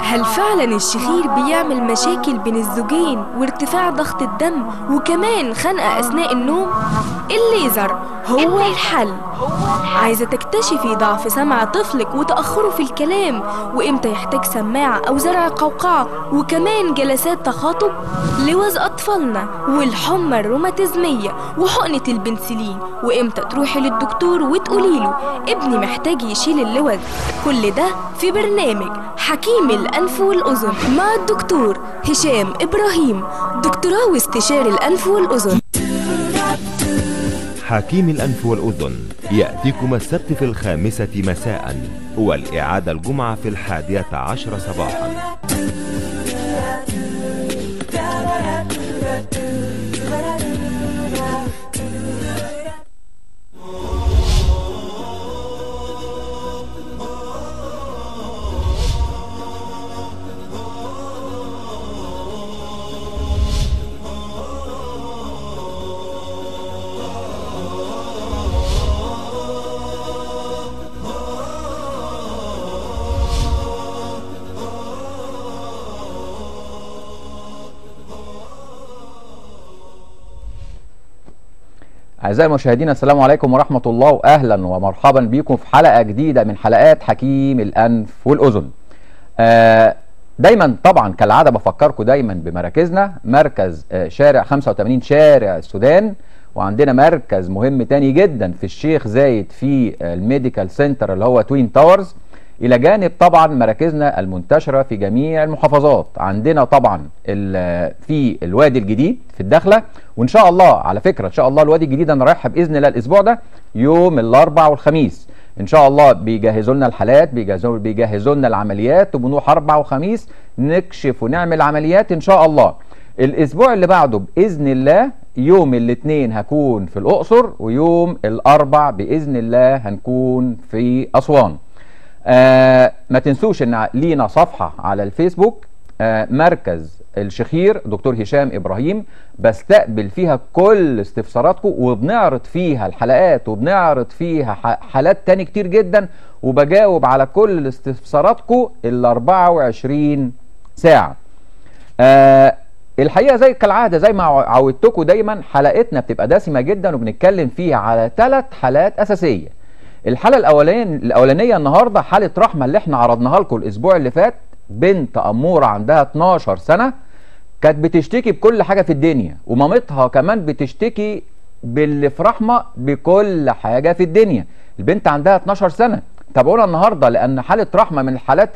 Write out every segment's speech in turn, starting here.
هل فعلا الشخير بيعمل مشاكل بين الزوجين وارتفاع ضغط الدم وكمان خنقة أثناء النوم؟ الليزر هو الحل عايزة تكتشفي ضعف سمع طفلك وتأخره في الكلام وإمتى يحتاج سماعة أو زرع قوقعة وكمان جلسات تخاطب لوز أطفالنا والحمى الروماتيزمية وحقنة البنسلين وإمتى تروحي للدكتور وتقولي له ابني محتاج يشيل اللوز كل ده في برنامج حكيم الأنف والأذن مع الدكتور هشام إبراهيم دكتوراه واستشاري الأنف والأذن حكيم الأنف والأذن يأتيكم السبت في الخامسة مساء والإعادة الجمعة في الحادية عشر صباحا أعزائي المشاهدين السلام عليكم ورحمة الله وأهلا ومرحبا بكم في حلقة جديدة من حلقات حكيم الأنف والأذن آه دايما طبعا كالعادة بفكركم دايما بمراكزنا مركز آه شارع 85 شارع السودان وعندنا مركز مهم تاني جدا في الشيخ زايد في آه الميديكال سنتر اللي هو توين تاورز الى جانب طبعا مراكزنا المنتشره في جميع المحافظات عندنا طبعا في الوادي الجديد في الدخله وان شاء الله على فكره ان شاء الله الوادي الجديد انا رايحها باذن الله الاسبوع ده يوم الاربع والخميس ان شاء الله بيجهزوا لنا الحالات بيجهزوا بيجهزوا لنا العمليات وبنروح اربع وخميس نكشف ونعمل عمليات ان شاء الله الاسبوع اللي بعده باذن الله يوم الاثنين هكون في الاقصر ويوم الاربع باذن الله هنكون في اسوان آه ما تنسوش ان لينا صفحه على الفيسبوك آه مركز الشخير دكتور هشام ابراهيم بستقبل فيها كل استفساراتكم وبنعرض فيها الحلقات وبنعرض فيها حالات تاني كتير جدا وبجاوب على كل استفساراتكم ال 24 ساعه آه الحقيقه زي كالعاده زي ما عودتكم دايما حلقتنا بتبقى دسمه جدا وبنتكلم فيها على ثلاث حالات اساسيه الحاله الاولانيه الاولانيه النهارده حاله رحمه اللي احنا عرضناها لكم الاسبوع اللي فات بنت اموره عندها 12 سنه كانت بتشتكي بكل حاجه في الدنيا ومامتها كمان بتشتكي باللي في رحمه بكل حاجه في الدنيا البنت عندها 12 سنه تابعونا النهارده لان حاله رحمه من الحالات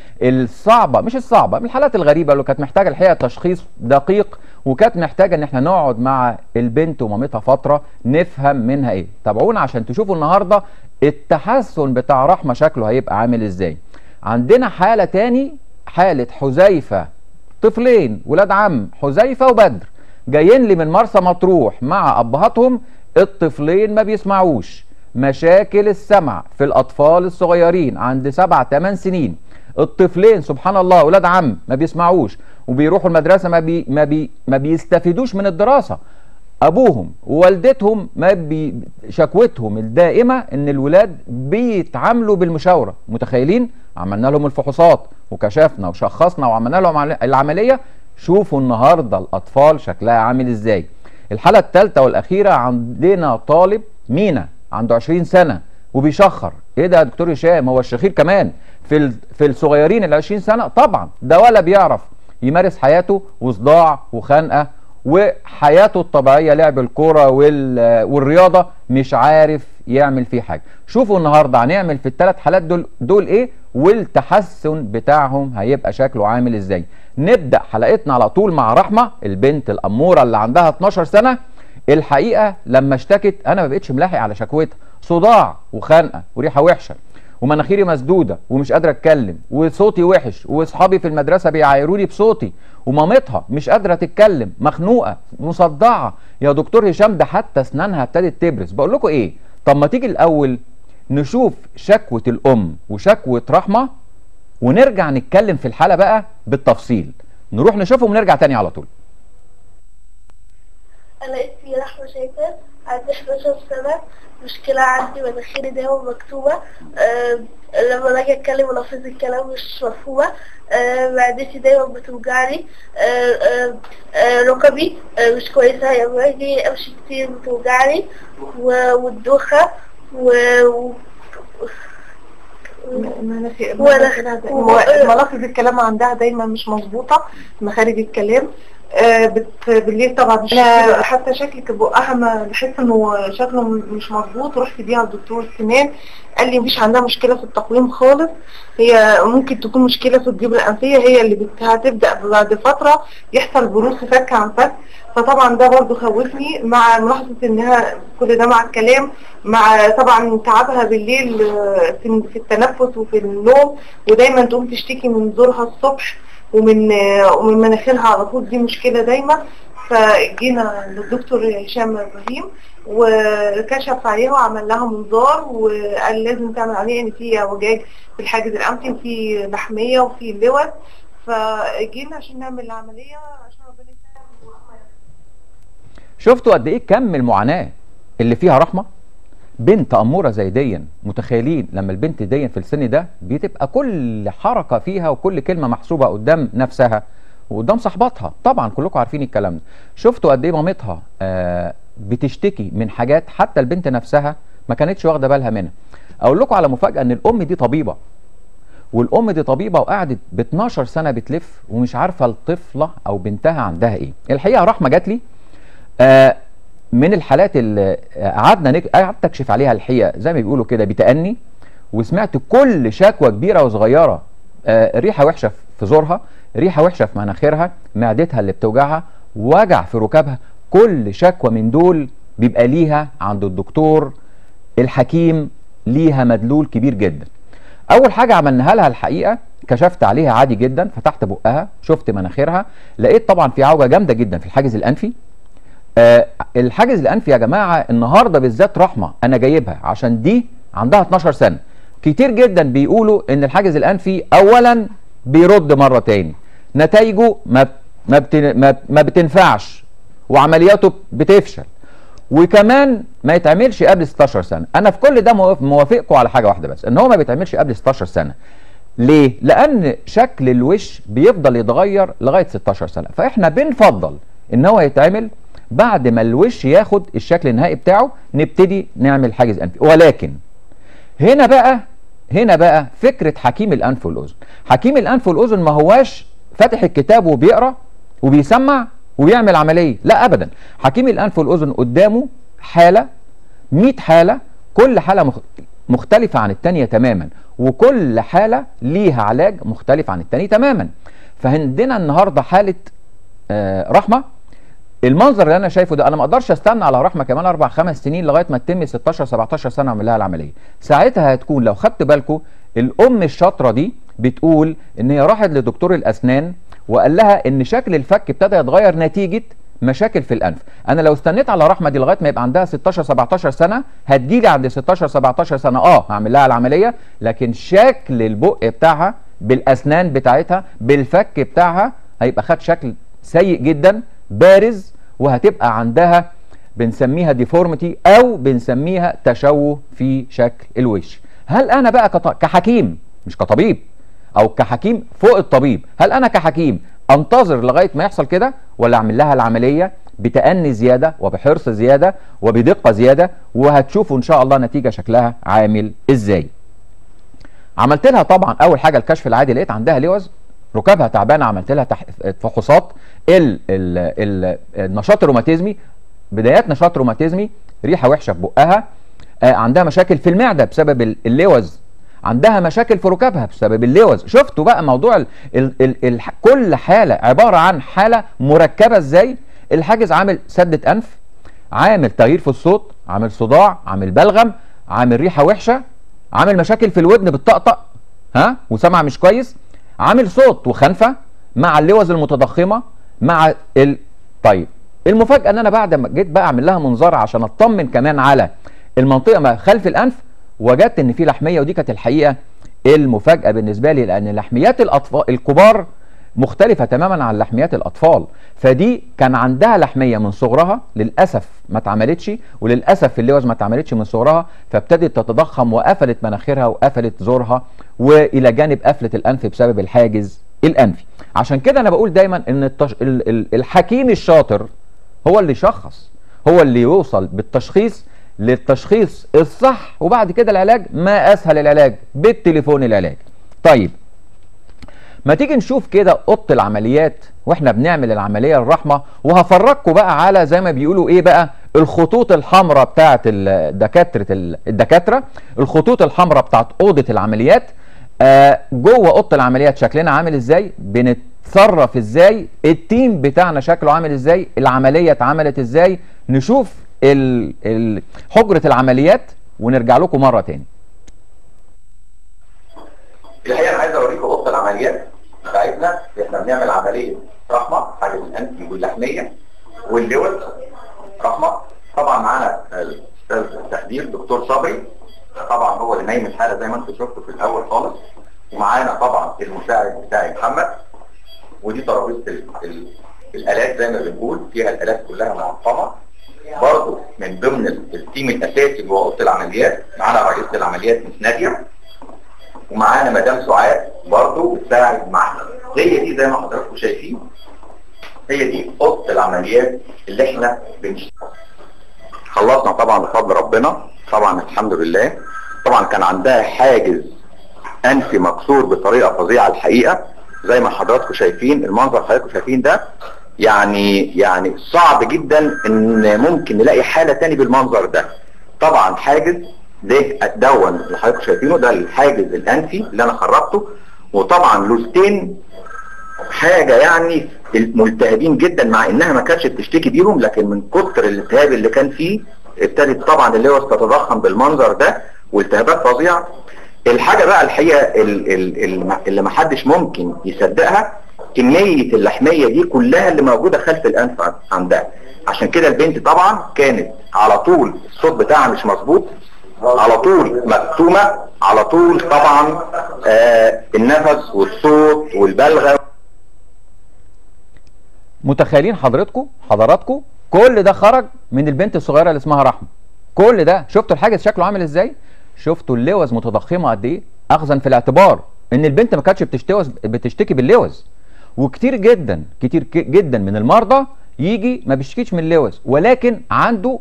الصعبه مش الصعبه من الحالات الغريبه اللي كانت محتاجه الحقيقه تشخيص دقيق وكانت محتاجه ان احنا نقعد مع البنت ومامتها فتره نفهم منها ايه تابعونا عشان تشوفوا النهارده التحسن بتاع رحمه شكله هيبقى عامل ازاي عندنا حاله تاني حاله حذيفه طفلين ولاد عم حذيفه وبدر جايين لي من مرسى مطروح مع ابهاتهم الطفلين ما بيسمعوش مشاكل السمع في الاطفال الصغيرين عند سبع ثمان سنين الطفلين سبحان الله ولاد عم ما بيسمعوش وبيروحوا المدرسه ما بي ما بي ما بيستفيدوش من الدراسه ابوهم ووالدتهم ما بي شكوتهم الدائمه ان الولاد بيتعاملوا بالمشاوره متخيلين عملنا لهم الفحوصات وكشفنا وشخصنا وعملنا لهم العمليه شوفوا النهارده الاطفال شكلها عامل ازاي الحاله الثالثه والاخيره عندنا طالب مينا عنده 20 سنه وبيشخر ايه ده يا دكتور هشام هو الشخير كمان في في الصغيرين ال 20 سنه طبعا ده ولا بيعرف يمارس حياته وصداع وخنقه وحياته الطبيعيه لعب الكوره والرياضه مش عارف يعمل فيه حاجه شوفوا النهارده هنعمل في الثلاث حالات دول دول ايه والتحسن بتاعهم هيبقى شكله عامل ازاي نبدا حلقتنا على طول مع رحمه البنت الاموره اللي عندها 12 سنه الحقيقه لما اشتكت انا ما بقتش ملاحق على شكوتها صداع وخنقه وريحه وحشه ومناخيري مسدوده ومش قادره اتكلم وصوتي وحش واصحابي في المدرسه بيعايروني بصوتي ومامتها مش قادره تتكلم مخنوقه مصدعه يا دكتور هشام ده حتى اسنانها ابتدت تبرز بقول لكم ايه طب ما تيجي الاول نشوف شكوه الام وشكوه رحمه ونرجع نتكلم في الحاله بقى بالتفصيل نروح نشوفهم ونرجع تاني على طول أنا اسمي رحمة شاكر عندي 11 سنة مشكلة عندي مناخيري دايما مكتومة آه لما باجي اتكلم ولفظ الكلام مش مفهومة آه معدتي دايما بتوجعني آه آه آه ركبي آه مش كويسة لما باجي امشي كتير بتوجعني و- والدوخة و... و... مناخير- ولا- مناخيرها- و- ملافظ الكلام عندها دايما مش مظبوطة مخارج الكلام آه، بت... بالليل طبعا أنا حتى شكل بقها ما بحس انه شكله م- مش مظبوط رحت بيها لدكتور السنان قال لي مفيش عندها مشكلة في التقويم خالص هي ممكن تكون مشكلة في الجيوب الأنفية هي اللي بت... هتبدأ بعد فترة يحصل بروز فك عن فك فطبعا ده برضه خوفني مع ملاحظة انها كل ده مع الكلام مع طبعا تعبها بالليل آه، في في التنفس وفي النوم ودايما تقوم تشتكي من زورها الصبح ومن آه، ومن مناخيرها على طول دي مشكلة دايما فجينا للدكتور هشام ابراهيم وكشف عليها وعمل لها منظار وقال لازم تعمل عليه ان في وجاج في الحاجز الانفي وفي لحميه وفي لوز فجينا عشان نعمل العمليه عشان ربنا يسهل شفتوا قد ايه كم المعاناه اللي فيها رحمه بنت اموره زي دي متخيلين لما البنت دي في السن ده بتبقى كل حركه فيها وكل كلمه محسوبه قدام نفسها وقدام صاحباتها طبعا كلكم عارفين الكلام ده شفتوا قد ايه مامتها آه بتشتكي من حاجات حتى البنت نفسها ما كانتش واخده بالها منها اقول لكم على مفاجاه ان الام دي طبيبه والام دي طبيبه وقعدت ب 12 سنه بتلف ومش عارفه الطفله او بنتها عندها ايه الحقيقه رحمه جات لي آه من الحالات اللي قعدنا نك... قعدت اكشف عليها الحقيقه زي ما بيقولوا كده بتأني وسمعت كل شكوى كبيره وصغيره آه ريحه وحشه في زورها ريحه وحشه في مناخيرها معدتها اللي بتوجعها وجع في ركابها كل شكوى من دول بيبقى ليها عند الدكتور الحكيم ليها مدلول كبير جدا اول حاجه عملناها لها الحقيقه كشفت عليها عادي جدا فتحت بقها شفت مناخيرها لقيت طبعا في عوجه جامده جدا في الحاجز الانفي آه الحاجز الانفي يا جماعه النهارده بالذات رحمه انا جايبها عشان دي عندها 12 سنه كتير جدا بيقولوا ان الحاجز الانفي اولا بيرد مره تاني نتائجه ما ما, بتن ما, ما بتنفعش وعملياته بتفشل وكمان ما يتعملش قبل 16 سنه انا في كل ده موافق- موافقكم على حاجه واحده بس ان هو ما بيتعملش قبل 16 سنه ليه لان شكل الوش بيفضل يتغير لغايه 16 سنه فاحنا بنفضل ان هو يتعمل بعد ما الوش ياخد الشكل النهائي بتاعه نبتدي نعمل حاجز انفي ولكن هنا بقى هنا بقى فكره حكيم الانف والاذن حكيم الانف والاذن ما هواش فاتح الكتاب وبيقرا وبيسمع وبيعمل عمليه لا ابدا حكيم الانف والاذن قدامه حاله 100 حاله كل حاله مخ- مختلفه عن الثانيه تماما وكل حاله ليها علاج مختلف عن الثاني تماما فعندنا النهارده حاله آه رحمه المنظر اللي انا شايفه ده انا ما اقدرش استنى على رحمه كمان اربع خمس سنين لغايه ما تتم 16 17 سنه اعمل لها العمليه ساعتها هتكون لو خدت بالكم الام الشاطره دي بتقول ان هي راحت لدكتور الاسنان وقال لها ان شكل الفك ابتدى يتغير نتيجه مشاكل في الانف انا لو استنيت على رحمه دي لغايه ما يبقى عندها 16 17 سنه هتجيلي عند 16 17 سنه اه هعمل لها العمليه لكن شكل البق بتاعها بالاسنان بتاعتها بالفك بتاعها هيبقى خد شكل سيء جدا بارز وهتبقى عندها بنسميها ديفورميتي او بنسميها تشوه في شكل الوش هل انا بقى كط- كحكيم مش كطبيب او كحكيم فوق الطبيب هل انا كحكيم انتظر لغايه ما يحصل كده ولا اعمل لها العمليه بتأني زياده وبحرص زياده وبدقه زياده وهتشوفوا ان شاء الله نتيجه شكلها عامل ازاي عملت لها طبعا اول حاجه الكشف العادي لقيت عندها لوز ركابها تعبانه عملت لها تح... فحوصات ال... ال... ال... النشاط الروماتيزمي بدايات نشاط روماتيزمي ريحه وحشه في بقها آه عندها مشاكل في المعده بسبب ال- اللوز عندها مشاكل في ركابها بسبب اللوز شفتوا بقى موضوع ال... ال... ال... ال... كل حاله عباره عن حاله مركبه ازاي الحاجز عامل سدة انف عامل تغيير في الصوت عامل صداع عامل بلغم عامل ريحه وحشه عامل مشاكل في الودن بتطقطق ها وسمع مش كويس عامل صوت وخنفه مع اللوز المتضخمه مع ال... طيب المفاجاه ان انا بعد ما جيت بقى اعمل لها منظار عشان اطمن كمان على المنطقه ما خلف الانف وجدت ان في لحميه ودي كانت الحقيقه المفاجاه بالنسبه لي لان لحميات الاطفال الكبار مختلفة تماما عن لحميات الأطفال فدي كان عندها لحمية من صغرها للأسف ما اتعملتش وللأسف اللوز ما اتعملتش من صغرها فابتدت تتضخم وقفلت مناخيرها وقفلت زورها وإلى جانب قفلة الأنف بسبب الحاجز الأنفي عشان كده أنا بقول دايما إن التش... ال- ال- الحكيم الشاطر هو اللي يشخص هو اللي يوصل بالتشخيص للتشخيص الصح وبعد كده العلاج ما اسهل العلاج بالتليفون العلاج طيب ما تيجي نشوف كده اوضه العمليات واحنا بنعمل العمليه الرحمه وهفرجكم بقى على زي ما بيقولوا ايه بقى الخطوط الحمراء بتاعه الدكاتره الدكاتره الخطوط الحمراء بتاعه اوضه العمليات آه جوه اوضه العمليات شكلنا عامل ازاي بنتصرف ازاي التيم بتاعنا شكله عامل ازاي العمليه اتعملت ازاي نشوف ال ال حجره العمليات ونرجع لكم مره تاني الحقيقه انا عايز اوريكم اوضه العمليات بتاعتنا احنا بنعمل عمليه رحمه حاجه الانفي واللحميه واللوز رحمه طبعا معانا الاستاذ التخدير دكتور صبري طبعا هو اللي نايم الحاله زي ما انتم شفتوا في الاول خالص ومعانا طبعا المساعد بتاعي محمد ودي ترابيزه ال- ال- الالات زي ما بنقول فيها الالات كلها معقمه برضه من ضمن التيم الاساسي جوه اوضه العمليات معانا رئيسه العمليات مس ناديه ومعانا مدام سعاد برضه بتساعد معانا هي دي زي ما حضراتكم شايفين هي دي اوضه العمليات اللي احنا بنشتغل خلصنا طبعا بفضل ربنا طبعا الحمد لله طبعا كان عندها حاجز انفي مكسور بطريقه فظيعه الحقيقه زي ما حضراتكم شايفين المنظر حضراتكم شايفين ده يعني يعني صعب جدا ان ممكن نلاقي حاله تاني بالمنظر ده طبعا حاجز ده دون اللي حضراتكم شايفينه ده الحاجز الانفي اللي انا خرجته وطبعا لوستين حاجه يعني ملتهبين جدا مع انها ما كانتش بتشتكي بيهم لكن من كتر الالتهاب اللي كان فيه ابتدت طبعا اللوز تتضخم بالمنظر ده والتهابات فظيعه الحاجه بقى الحقيقه ال- ال- ال- اللي ما حدش ممكن يصدقها كميه اللحميه دي كلها اللي موجوده خلف الانف عندها عشان كده البنت طبعا كانت على طول الصوت بتاعها مش مظبوط على طول مكتومه على طول طبعا آه النفس والصوت والبلغم متخيلين حضرتكم حضراتكم كل ده خرج من البنت الصغيره اللي اسمها رحمه كل ده شفتوا الحاجز شكله عامل ازاي شفتوا اللوز متضخمه قد ايه اخذا في الاعتبار ان البنت ما كانتش بتشتوز بتشتكي باللوز وكتير جدا كتير ك- جدا من المرضى يجي ما بيشتكيش من اللوز ولكن عنده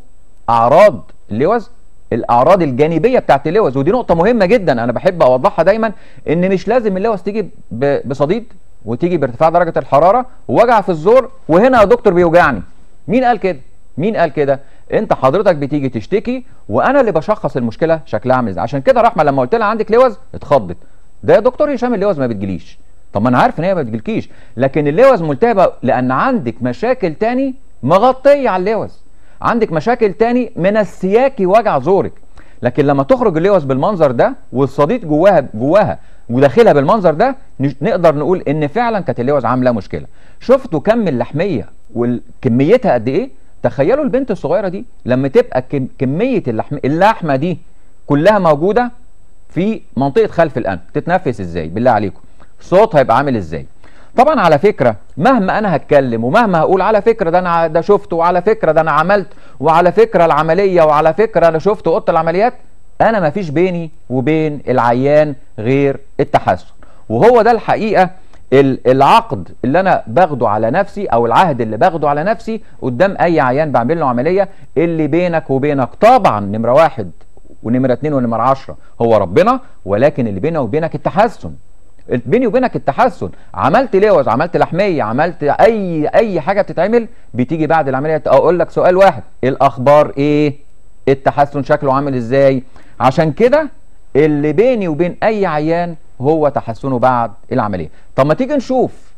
اعراض اللوز الاعراض الجانبيه بتاعت اللوز ودي نقطه مهمه جدا انا بحب اوضحها دايما ان مش لازم اللوز تيجي ب- بصديد وتيجي بارتفاع درجه الحراره ووجع في الزور وهنا يا دكتور بيوجعني مين قال كده مين قال كده انت حضرتك بتيجي تشتكي وانا اللي بشخص المشكله شكلها عامل ازاي عشان كده رحمه لما قلت لها عندك لوز اتخضت ده يا دكتور هشام اللوز ما بتجيليش طب ما انا عارف ان هي ما بتجيلكيش لكن اللوز ملتهبه لان عندك مشاكل تاني مغطيه على اللوز عندك مشاكل تاني من السياكي وجع زورك لكن لما تخرج اللوز بالمنظر ده والصديد جواها جواها وداخلها بالمنظر ده نش- نقدر نقول ان فعلا كانت اللوز عامله مشكله شفتوا كم اللحميه وكميتها قد ايه تخيلوا البنت الصغيره دي لما تبقى كم كميه اللحم اللحمه دي كلها موجوده في منطقه خلف الانف تتنفس ازاي بالله عليكم صوتها هيبقى عامل ازاي طبعا على فكره مهما انا هتكلم ومهما هقول على فكره ده انا ده شفته وعلى فكره ده انا عملت وعلى فكره العمليه وعلى فكره انا شفت اوضه العمليات انا ما فيش بيني وبين العيان غير التحسن وهو ده الحقيقه ال- العقد اللي انا باخده على نفسي او العهد اللي باخده على نفسي قدام اي عيان بعمل له عمليه اللي بينك وبينك طبعا نمره واحد ونمره اتنين ونمره عشرة هو ربنا ولكن اللي بينه وبينك التحسن بيني وبينك التحسن عملت لوز عملت لحميه عملت اي اي حاجه بتتعمل بتيجي بعد العمليه اقول لك سؤال واحد الاخبار ايه التحسن شكله عامل ازاي عشان كده اللي بيني وبين اي عيان هو تحسنه بعد العمليه طب ما تيجي نشوف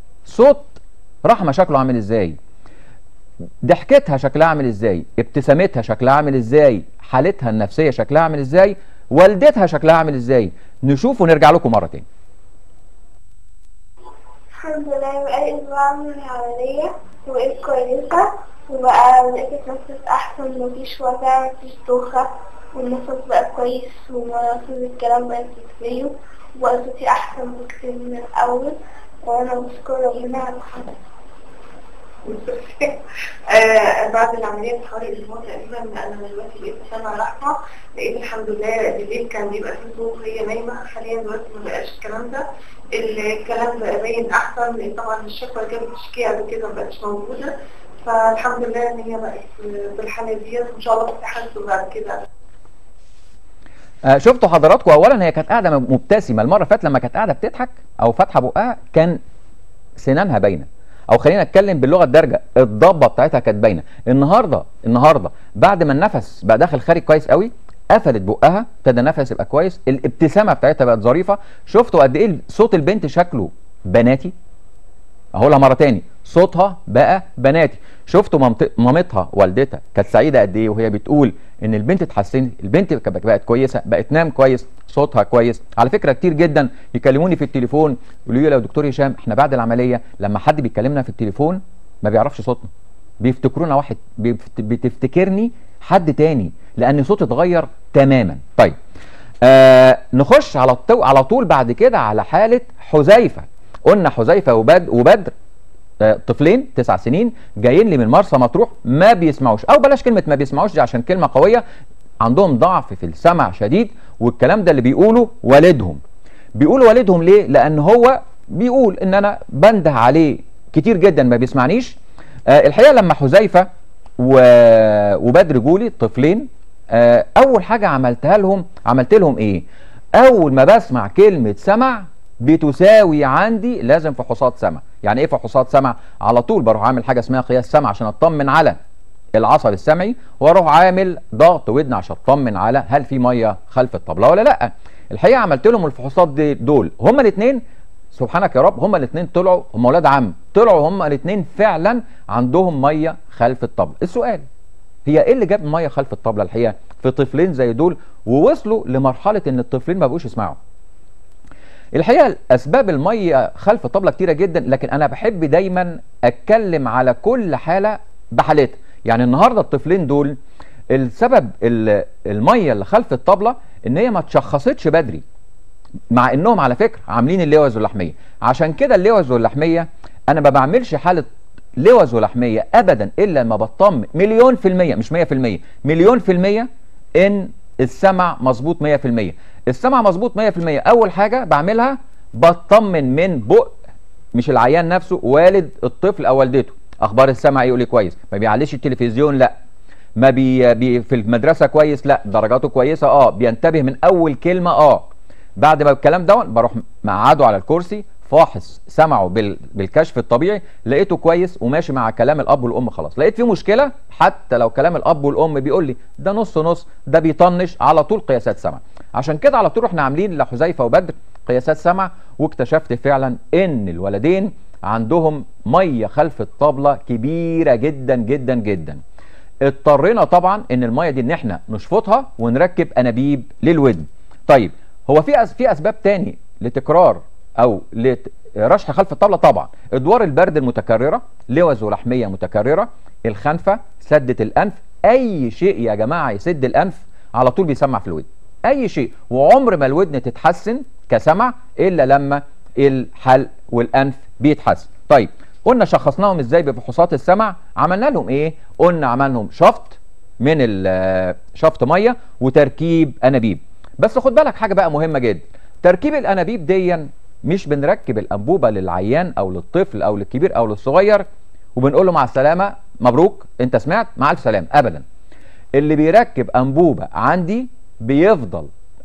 صوت رحمه شكله عامل ازاي ضحكتها شكلها عامل ازاي ابتسامتها شكلها عامل ازاي حالتها النفسيه شكلها عامل ازاي والدتها شكلها عامل ازاي نشوف ونرجع لكم مره تاني الحمد لله بقالي أسبوع من العملية وبقيت كويسة وبقى بقيت أتنفس أحسن مفيش وجع مفيش دوخة والنفس بقى كويس ومنافذ الكلام بقت تتفيه وبقى صوتي أحسن بكتير من الأول وانا بشكر ربنا على حاجة آه بعد العملية بحوالي أسبوع تقريبا أنا دلوقتي بقيت سامعة رحمة لقيت الحمد لله بالليل كان بيبقى فيه صوت وهي نايمة حاليا دلوقتي ما بقاش الكلام ده الكلام بقى باين أحسن لأن طبعا الشكوى اللي كانت بتشكي قبل كده ما بقتش موجودة فالحمد لله إن هي بقت بالحالة ديت وإن شاء الله تتحسن بعد كده آه شفتوا حضراتكم اولا هي كانت قاعده مبتسمه المره اللي فاتت لما كانت قاعده بتضحك او فاتحه بقها كان سنانها باينه او خلينا نتكلم باللغه الدارجه الضبه بتاعتها كانت باينه النهارده النهارده بعد ما النفس بقى داخل خارج كويس قوي قفلت بقها ابتدى النفس يبقى كويس الابتسامه بتاعتها بقت ظريفه شفتوا قد ايه صوت البنت شكله بناتي اقولها مره تاني صوتها بقى بناتي شفتوا مامت- مامتها والدتها كانت سعيده قد ايه وهي بتقول ان البنت اتحسنت البنت ك- بقت كويسه بقت تنام كويس صوتها كويس على فكره كتير جدا يكلموني في التليفون يقولوا لي يا دكتور هشام احنا بعد العمليه لما حد بيكلمنا في التليفون ما بيعرفش صوتنا بيفتكرونا واحد بيفت- بتفتكرني حد تاني لان صوتي اتغير تماما طيب آه نخش على الطو... على طول بعد كده على حاله حذيفه قلنا حذيفه وبد... وبدر آه، طفلين تسع سنين جايين لي من مرسى مطروح ما بيسمعوش او بلاش كلمه ما بيسمعوش دي عشان كلمه قويه عندهم ضعف في السمع شديد والكلام ده اللي بيقوله والدهم بيقول والدهم ليه لان هو بيقول ان انا بنده عليه كتير جدا ما بيسمعنيش آه الحقيقه لما حذيفه و... وبدر جولي طفلين آه اول حاجه عملتها لهم عملت لهم ايه اول ما بسمع كلمه سمع بتساوي عندي لازم فحوصات سمع يعني ايه فحوصات سمع على طول بروح عامل حاجه اسمها قياس سمع عشان اطمن على العصب السمعي واروح عامل ضغط ودن عشان اطمن على هل في ميه خلف الطبله ولا لا الحقيقه عملت لهم الفحوصات دي دول هما الاثنين سبحانك يا رب هما الاثنين طلعوا هما اولاد عم طلعوا هما الاثنين فعلا عندهم ميه خلف الطبله السؤال هي ايه اللي جاب ميه خلف الطبله الحقيقه في طفلين زي دول ووصلوا لمرحله ان الطفلين ما بقوش يسمعوا الحقيقه اسباب الميه خلف الطبله كتيره جدا لكن انا بحب دايما اتكلم على كل حاله بحالتها يعني النهارده الطفلين دول السبب ال- الميه اللي خلف الطبله ان هي ما اتشخصتش بدري مع انهم على فكره عاملين اللوز واللحميه عشان كده اللوز واللحميه انا ما بعملش حاله لوز ولحميه ابدا الا لما بطمن مليون في الميه مش 100% مليون في الميه ان السمع مظبوط 100% السمع مظبوط 100% اول حاجه بعملها بطمن من بق مش العيان نفسه والد الطفل او والدته اخبار السمع يقول لي كويس ما بيعليش التلفزيون لا ما بي, بي في المدرسه كويس لا درجاته كويسه اه بينتبه من اول كلمه اه بعد ما الكلام ده بروح مقعده على الكرسي فاحص سمعه بال... بالكشف الطبيعي لقيته كويس وماشي مع كلام الاب والام خلاص لقيت فيه مشكله حتى لو كلام الاب والام بيقول لي ده نص نص ده بيطنش على طول قياسات سمع عشان كده على طول احنا عاملين لحذيفه وبدر قياسات سمع واكتشفت فعلا ان الولدين عندهم ميه خلف الطبله كبيره جدا جدا جدا اضطرينا طبعا ان الميه دي ان احنا نشفطها ونركب انابيب للودن طيب هو في أس في اسباب تاني لتكرار او لرشح خلف الطبله طبعا ادوار البرد المتكرره لوز ولحميه متكرره الخنفه سده الانف اي شيء يا جماعه يسد الانف على طول بيسمع في الودن اي شيء وعمر ما الودن تتحسن كسمع الا لما الحلق والانف بيتحسن طيب قلنا شخصناهم ازاي بفحوصات السمع عملنا لهم ايه قلنا عملنا لهم شفط من ال- شفط ميه وتركيب انابيب بس خد بالك حاجه بقى مهمه جدا تركيب الانابيب ديا مش بنركب الانبوبه للعيان او للطفل او للكبير او للصغير وبنقول له مع السلامه مبروك انت سمعت مع الف سلامه ابدا اللي بيركب انبوبه عندي بيفضل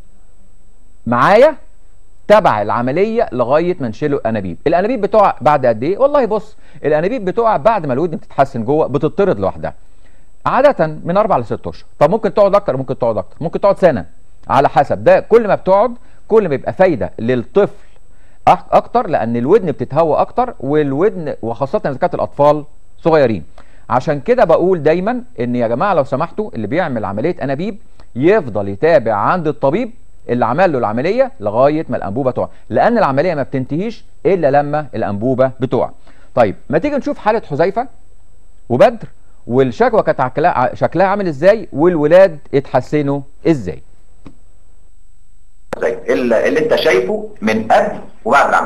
معايا تبع العمليه لغايه ما نشيله الانابيب الانابيب بتقع بعد قد ايه والله بص الانابيب بتقع بعد ما الودن بتتحسن جوه بتطرد لوحدها عاده من اربع لست اشهر طب ممكن تقعد اكتر ممكن تقعد اكتر ممكن تقعد سنه على حسب ده كل ما بتقعد كل ما يبقى فايده للطفل أك- اكتر لان الودن بتتهوى اكتر والودن وخاصه اذا كانت الاطفال صغيرين عشان كده بقول دايما ان يا جماعه لو سمحتوا اللي بيعمل عمليه انابيب يفضل يتابع عند الطبيب اللي عمل له العمليه لغايه ما الانبوبه تقع لان العمليه ما بتنتهيش الا لما الانبوبه بتقع طيب ما تيجي نشوف حاله حذيفه وبدر والشكوى كانت عكلا- شكلها عامل ازاي والولاد اتحسنوا ازاي زي اللي اللي انت شايفه من قبل وبعد العمليه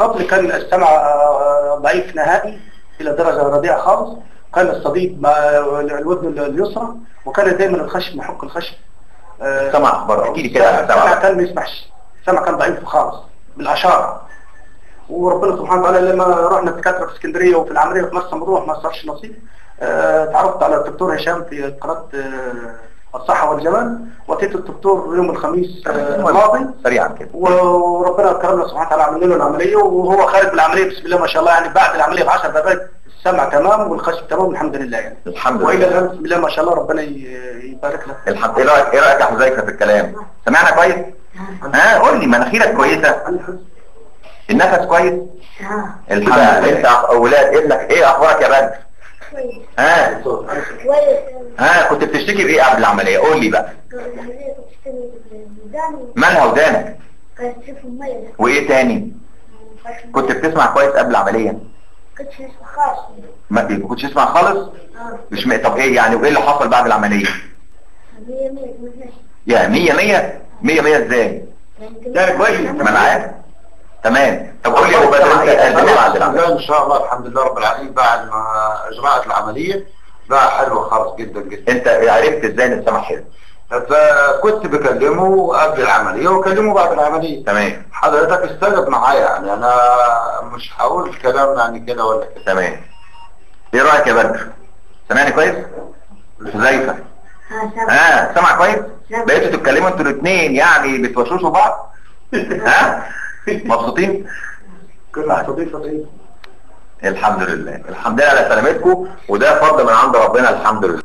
قبل كان السمع آه، ضعيف نهائي الى درجه رديئه خالص كان الصديد مع الودن اليسرى وكان دايما الخشب محك الخشب آه، سمع أخبار احكي لي كده عن السمع السمع كان ما يسمعش السمع كان ضعيف خالص بالاشاره وربنا سبحانه وتعالى لما رحنا دكاتره في اسكندريه وفي العمليه في مرسى مطروح ما صارش نصيب آه، تعرفت على الدكتور هشام في قناه آه، الصحه والجمال واتيت الدكتور يوم الخميس آه، الماضي سريعا كده وربنا كرمنا سبحانه وتعالى عملنا له العمليه وهو خارج من العمليه بسم الله ما شاء الله يعني بعد العمليه ب 10 دقائق السمع تمام والخشب تمام الحمد لله يعني الحمد والى لله الان بسم الله ما شاء الله ربنا ي- يبارك لك الحمد ايه رايك ايه رايك يا حذيفه في الكلام سمعنا كويس ها قول لي مناخيرك كويسه النفس كويس الحمد لله انت اولاد ابنك ايه اخبارك يا بدر كويس ها كويس ها كنت بتشتكي بايه قبل العمليه قول لي بقى العملية كنت بشتغل بالميدان مالها ودانك كانت تشوف المية وايه تاني كنت بتسمع كويس قبل العمليه كنتش نسمع خالص ما ما كنتش تسمع خالص اه مش م... طب ايه يعني وايه اللي حصل بعد العمليه مية مية مية يا 100 100 100 100 ازاي ده كويس ما انا عارف تمام طب قول لي يا ابو بدر انت قد ايه بعد العمليه ان شاء الله الحمد لله رب العالمين بعد ما اجرأت العمليه بقى حلو خالص جدا جدا انت عرفت ازاي ان السمع حلو فكنت بكلمه قبل العمليه وكلمه بعد العمليه تمام حضرتك استجب معايا يعني انا مش هقول كلام يعني كده ولا كده تمام ايه رايك يا بدر سامعني كويس حذيفه ها سامع ها سامع كويس بقيتوا تتكلموا انتوا الاثنين يعني بتوشوشوا بعض ها مبسوطين كنا صديق صديق الحمد لله الحمد لله على سلامتكم وده فضل من عند ربنا الحمد لله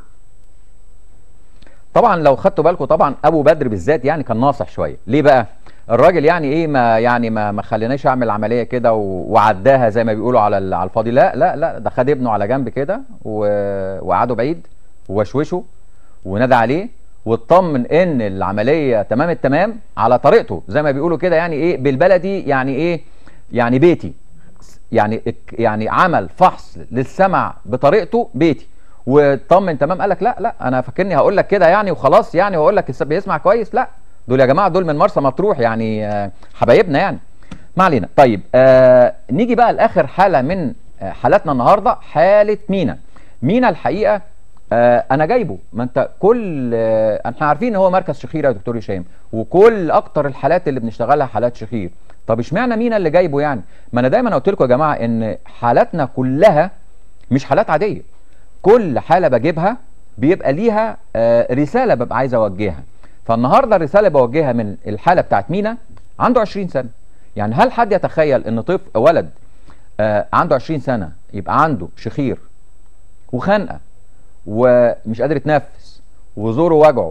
طبعا لو خدتوا بالكم طبعا ابو بدر بالذات يعني كان ناصح شويه ليه بقى الراجل يعني ايه ما يعني ما ما خليناش اعمل عمليه كده و- وعداها زي ما بيقولوا على ال- على الفاضي لا لا لا ده خد ابنه على جنب كده و- وقعدوا بعيد ووشوشه ونادى عليه واطمن ان العمليه تمام التمام على طريقته زي ما بيقولوا كده يعني ايه بالبلدي يعني ايه يعني بيتي يعني اك- يعني عمل فحص للسمع بطريقته بيتي واطمن تمام قال لك لا لا انا فاكرني هقول لك كده يعني وخلاص يعني واقول لك الس- بيسمع كويس لا دول يا جماعه دول من مرسى مطروح يعني آه، حبايبنا يعني ما علينا طيب آه نيجي بقى لاخر حاله من آه حالاتنا النهارده حاله مينا مينا الحقيقه آه انا جايبه ما انت كل آه احنا عارفين ان هو مركز شخير يا دكتور هشام وكل اكتر الحالات اللي بنشتغلها حالات شخير طب اشمعنى مينا اللي جايبه يعني ما انا دايما قلت لكم يا جماعه ان حالاتنا كلها مش حالات عاديه كل حاله بجيبها بيبقى ليها آه، رساله ببقى عايز اوجهها فالنهارده الرساله بوجهها من الحاله بتاعت مينا عنده 20 سنه يعني هل حد يتخيل ان طفل ولد آه، عنده 20 سنه يبقى عنده شخير وخنقه ومش قادر يتنفس وزوره وجعه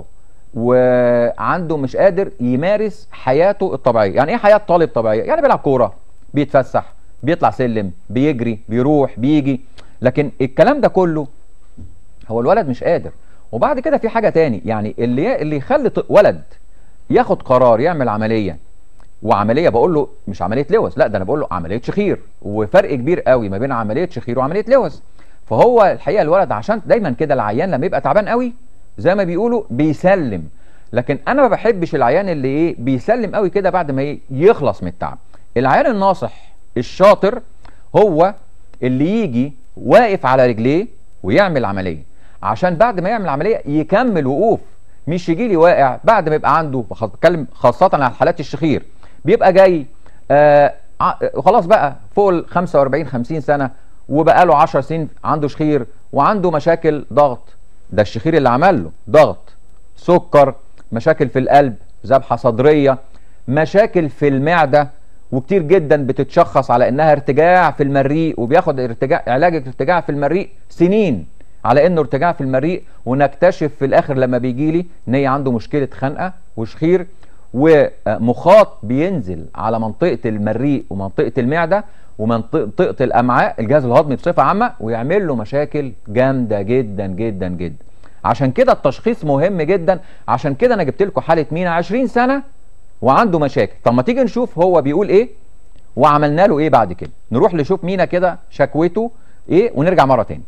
وعنده مش قادر يمارس حياته الطبيعيه يعني ايه حياه طالب طبيعيه يعني بيلعب كوره بيتفسح بيطلع سلم بيجري بيروح بيجي لكن الكلام ده كله هو الولد مش قادر وبعد كده في حاجه تاني يعني اللي اللي يخلي ط- ولد ياخد قرار يعمل عمليه وعمليه بقول له مش عمليه لوز لا ده انا بقول له عمليه شخير وفرق كبير قوي ما بين عمليه شخير وعمليه لوز فهو الحقيقه الولد عشان دايما كده العيان لما يبقى تعبان قوي زي ما بيقولوا بيسلم لكن انا ما بحبش العيان اللي ايه بيسلم قوي كده بعد ما إيه يخلص من التعب العيان الناصح الشاطر هو اللي يجي واقف على رجليه ويعمل عمليه عشان بعد ما يعمل عمليه يكمل وقوف مش يجي لي واقع بعد ما يبقى عنده بخ- بتكلم خاصه على حالات الشخير بيبقى جاي آه ع- خلاص بقى فوق ال 45 50 سنه وبقى له 10 سنين عنده شخير وعنده مشاكل ضغط ده الشخير اللي عمل له ضغط سكر مشاكل في القلب ذبحه صدريه مشاكل في المعده وكتير جدا بتتشخص على انها ارتجاع في المريء وبياخد ارتجاع علاج ارتجاع في المريء سنين على انه ارتجاع في المريء ونكتشف في الاخر لما بيجي لي ان هي عنده مشكله خنقه وشخير ومخاط بينزل على منطقه المريء ومنطقه المعده ومنطقه الامعاء الجهاز الهضمي بصفه عامه ويعمل له مشاكل جامده جدا جدا جدا عشان كده التشخيص مهم جدا عشان كده انا جبت لكم حاله مينا 20 سنه وعنده مشاكل طب ما تيجي نشوف هو بيقول ايه وعملنا له ايه بعد كده نروح نشوف مينا كده شكوته ايه ونرجع مره تاني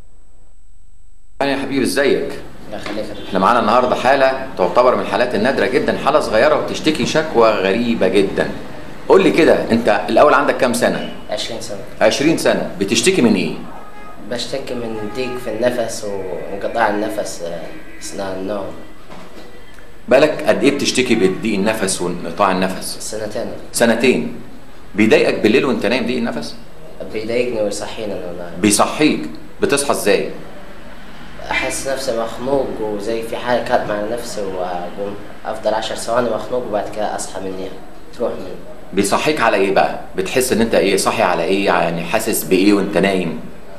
يا حبيبي ازيك الله يخليك يا احنا معانا النهارده حاله تعتبر من الحالات النادره جدا حاله صغيره وبتشتكي شكوى غريبه جدا قول لي كده انت الاول عندك كام سنه 20 سنة 20 سنه بتشتكي من ايه بشتكي من ضيق في النفس وانقطاع النفس آه، أثناء النوم بالك قد ايه بتشتكي بضيق النفس وانقطاع النفس سنتين سنتين بيضايقك بالليل وانت نايم ضيق النفس بيضايقني ويصحيني والله بيصحيك بتصحى ازاي أحس نفسي مخنوق وزي في حركات مع نفسي وأقوم أفضل عشر ثواني مخنوق وبعد كده أصحى مني تروح مني بيصحيك على ايه بقى بتحس ان انت ايه صاحي على ايه يعني حاسس بايه وانت نايم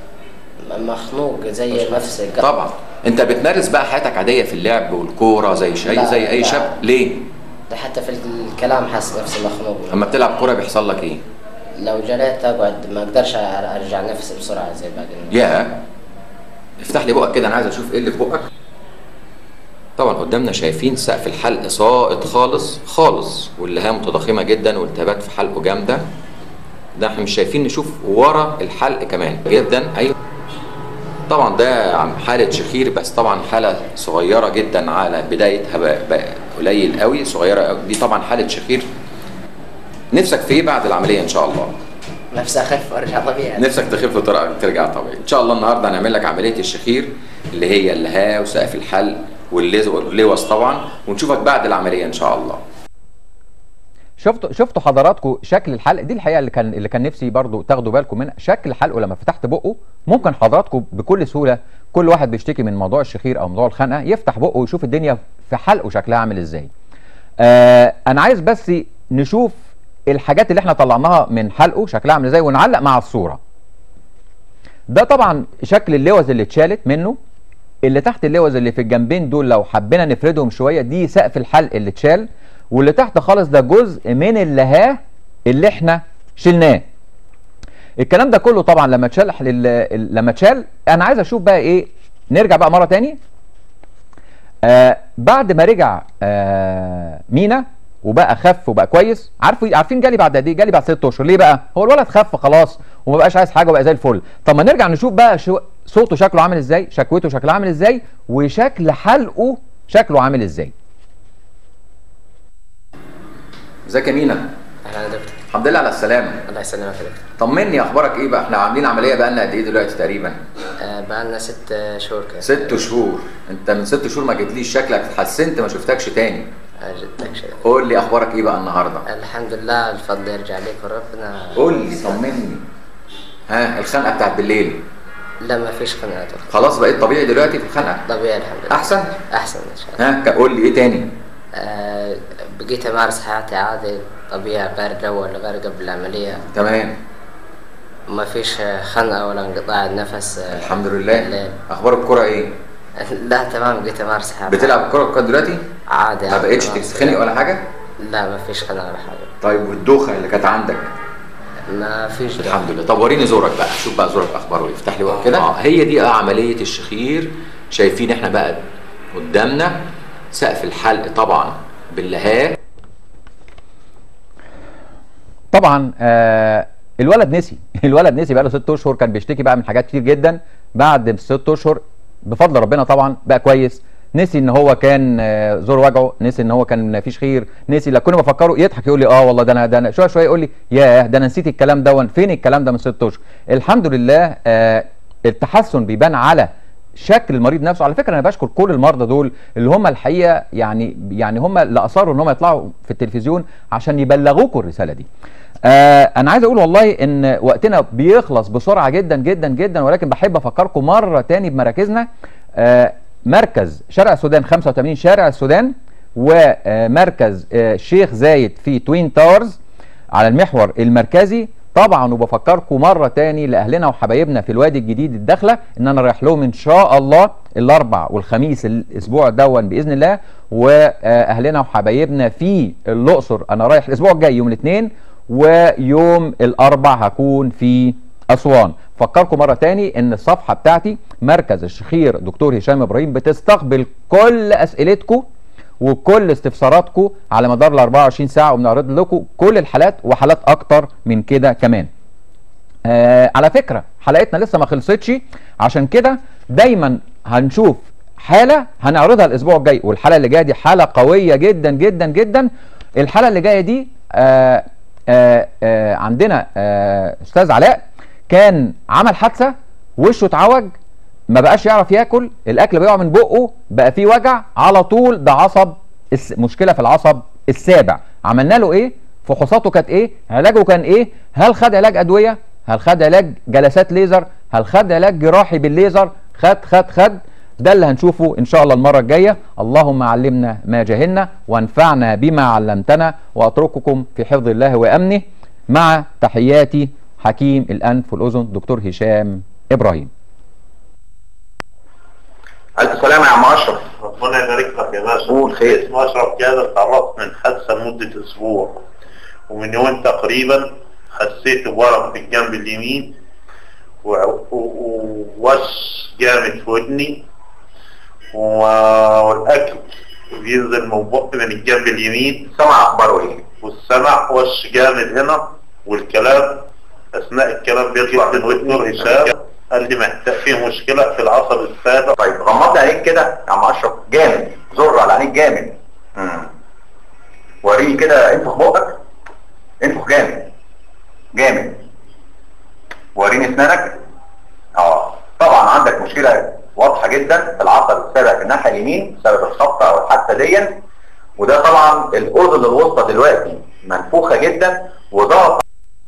مخنوق زي نفسي طبعا انت بتمارس بقى حياتك عاديه في اللعب والكوره زي شيء لا، زي اي لا. شاب ليه ده حتى في الكلام حاسس نفسي مخنوق اما بتلعب كوره بيحصل لك ايه لو جريت أقعد ما أقدرش أرجع نفسي بسرعة زي باقي الناس. يا افتح لي بقك كده انا عايز اشوف ايه اللي في بقك طبعا قدامنا شايفين سقف الحلق ساقط خالص خالص واللهام متضخمه جدا والتهابات في حلقه جامده ده احنا مش شايفين نشوف ورا الحلق كمان جدا ايوه طبعا ده عم حاله شخير بس طبعا حاله صغيره جدا على بدايتها بقى بقى قليل قوي صغيره قوي دي طبعا حاله شخير نفسك في ايه بعد العمليه ان شاء الله نفسي أخف وأرجع طبيعي نفسك تخف وتر- ترجع طبيعي ان شاء الله النهارده هنعمل لك عمليه الشخير اللي هي اللها وسقف الحلق واللز- واللوز طبعا ونشوفك بعد العمليه ان شاء الله شفتوا شفتوا حضراتكم شكل الحلق دي الحقيقه اللي كان اللي كان نفسي برضو تاخدوا بالكم منها شكل حلقه لما فتحت بقه ممكن حضراتكم بكل سهوله كل واحد بيشتكي من موضوع الشخير او موضوع الخنقه يفتح بقه ويشوف الدنيا في حلقه شكلها عامل ازاي آه انا عايز بس نشوف الحاجات اللي احنا طلعناها من حلقه شكلها عامل ازاي ونعلق مع الصوره ده طبعا شكل اللوز اللي اتشالت منه اللي تحت اللوز اللي في الجنبين دول لو حبينا نفردهم شويه دي سقف الحلق اللي اتشال واللي تحت خالص ده جزء من اللهاه اللي احنا شلناه الكلام ده كله طبعا لما اتشال ال- ال- لما اتشال انا عايز اشوف بقى ايه نرجع بقى مره تاني آه بعد ما رجع آه مينا وبقى خف وبقى كويس عارفوا عارفين جالي بعد قد ايه جالي بعد ست اشهر ليه بقى هو الولد خف خلاص وما بقاش عايز حاجه وبقى زي الفل طب ما نرجع نشوف بقى شو صوته شكله عامل ازاي شكوته شكلها عامل ازاي وشكل حلقه شكله عامل ازاي ازيك يا مينا أهلا يا دكتور الحمد لله على السلامه الله يسلمك يا دكتور طمني اخبارك ايه بقى احنا عاملين عمليه بقى لنا قد ايه دلوقتي تقريبا آه، بقالنا ست شهور كده ست شهور انت من ست شهور ما جيتليش شكلك اتحسنت ما شفتكش تاني جدك شيء قول لي اخبارك ايه بقى النهارده الحمد لله الفضل يرجع ليك وربنا قول لي طمني ها الخنقه بتاعت بالليل لا ما فيش خناقة يا دكتور خلاص بقيت طبيعي دلوقتي في الخنقه طبيعي الحمد لله احسن احسن ان شاء الله ها ك- قول لي ايه تاني آه بقيت امارس حياتي عادي طبيعي غير جو اللي غير قبل العملية تمام ما فيش خنقة ولا انقطاع النفس آه، الحمد لله بالليل. اخبار الكره ايه لا تمام بقيت امارس حياتي بتلعب الكره كده دلوقتي عادي ما عادي، بقتش تمام. تتخنق ولا حاجه لا ما فيش خنقة ولا حاجة طيب والدوخه اللي كانت عندك ما فيش دم. الحمد لله طب وريني زورك بقى شوف بقى زورك اخباره ايه افتح لي بقى كده اه هي دي اه عمليه الشخير شايفين احنا بقى قدامنا سقف الحلق طبعا باللهاه طبعا آه الولد نسي الولد نسي بقى له ست اشهر كان بيشتكي بقى من حاجات كتير جدا بعد ست اشهر بفضل ربنا طبعا بقى كويس نسي ان هو كان آه، زور وجعه نسي ان هو كان فيش خير نسي لا كل ما افكره يضحك يقول لي اه والله ده انا ده انا شويه شويه يقول لي ياه ده انا نسيت الكلام ده فين الكلام ده من ست اشهر الحمد لله آه التحسن بيبان على شكل المريض نفسه على فكره انا بشكر كل المرضى دول اللي هم الحقيقه يعني يعني هم اللي اصروا ان هم يطلعوا في التلفزيون عشان يبلغوكم الرساله دي آه انا عايز اقول والله ان وقتنا بيخلص بسرعه جدا جدا جدا ولكن بحب افكركم مره تاني بمراكزنا آه مركز شارع السودان 85 شارع السودان ومركز آه شيخ زايد في توين تاورز على المحور المركزي طبعا وبفكركم مره تاني لاهلنا وحبايبنا في الوادي الجديد الداخله ان انا رايح لهم ان شاء الله الاربع والخميس الاسبوع دون باذن الله واهلنا وحبايبنا في الاقصر انا رايح الاسبوع الجاي يوم الاثنين ويوم الاربع هكون في اسوان فكركم مره تاني ان الصفحه بتاعتي مركز الشخير دكتور هشام ابراهيم بتستقبل كل اسئلتكم وكل استفساراتكم على مدار ال 24 ساعه وبنعرض لكم كل الحالات وحالات اكتر من كده كمان. آه على فكره حلقتنا لسه ما خلصتش عشان كده دايما هنشوف حاله هنعرضها الاسبوع الجاي والحاله اللي جايه دي حاله قويه جدا جدا جدا الحاله اللي جايه دي آه آه آه عندنا آه استاذ علاء كان عمل حادثه وشه اتعوج ما بقاش يعرف ياكل الاكل بيقع من بقه بقى فيه وجع على طول ده عصب الس- مشكله في العصب السابع عملنا له ايه فحوصاته كانت ايه علاجه كان ايه هل خد علاج ادويه هل خد علاج جلسات ليزر هل خد علاج جراحي بالليزر خد خد خد ده اللي هنشوفه ان شاء الله المره الجايه اللهم علمنا ما جهلنا وانفعنا بما علمتنا واترككم في حفظ الله وامنه مع تحياتي حكيم الانف والاذن دكتور هشام ابراهيم الف سلامه يا عم اشرف ربنا يبارك لك يا باشا قول خير. اسمه اشرف جابر تعرضت من حادثه لمده اسبوع ومن يوم تقريبا حسيت بورم في الجنب اليمين و- و- و- ووش جامد في ودني و- والاكل بينزل من بق من الجنب اليمين سمع اخباره ايه والسمع وش جامد هنا والكلام اثناء الكلام بيطلع من ودنه هشام قال لي محتاج فيه مشكله في العصب السابع طيب غمضت عينيك كده يا عم اشرف جامد زر على عينيك جامد مم. وريني كده انفخ بقك انفخ جامد جامد وريني اسنانك اه طبعا عندك مشكله واضحه جدا في العصب السابع في الناحيه اليمين بسبب الخبطه او الحادثه دي وده طبعا الاذن الوسطى دلوقتي منفوخه جدا وضغط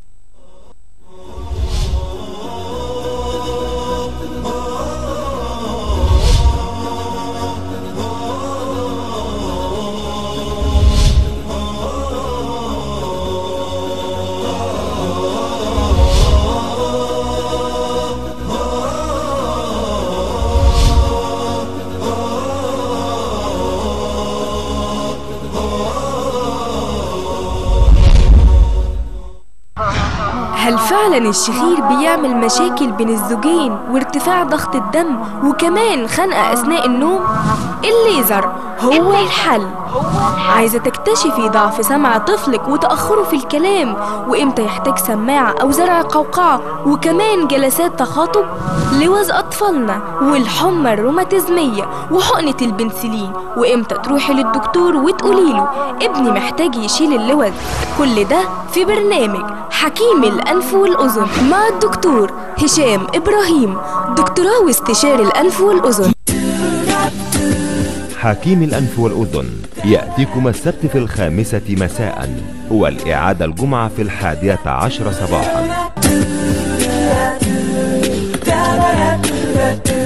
هل فعلا الشخير بيعمل مشاكل بين الزوجين وارتفاع ضغط الدم وكمان خنقة أثناء النوم؟ الليزر هو الحل عايزة تكتشفي ضعف سمع طفلك وتأخره في الكلام وإمتى يحتاج سماعة أو زرع قوقعة وكمان جلسات تخاطب لوز أطفالنا والحمى الروماتيزمية وحقنة البنسلين وإمتى تروحي للدكتور وتقولي له ابني محتاج يشيل اللوز كل ده في برنامج حكيم الأنف والأذن مع الدكتور هشام إبراهيم دكتوراه واستشاري الأنف والأذن حكيم الأنف والأذن يأتيكم السبت في الخامسة مساء والإعادة الجمعة في الحادية عشر صباحا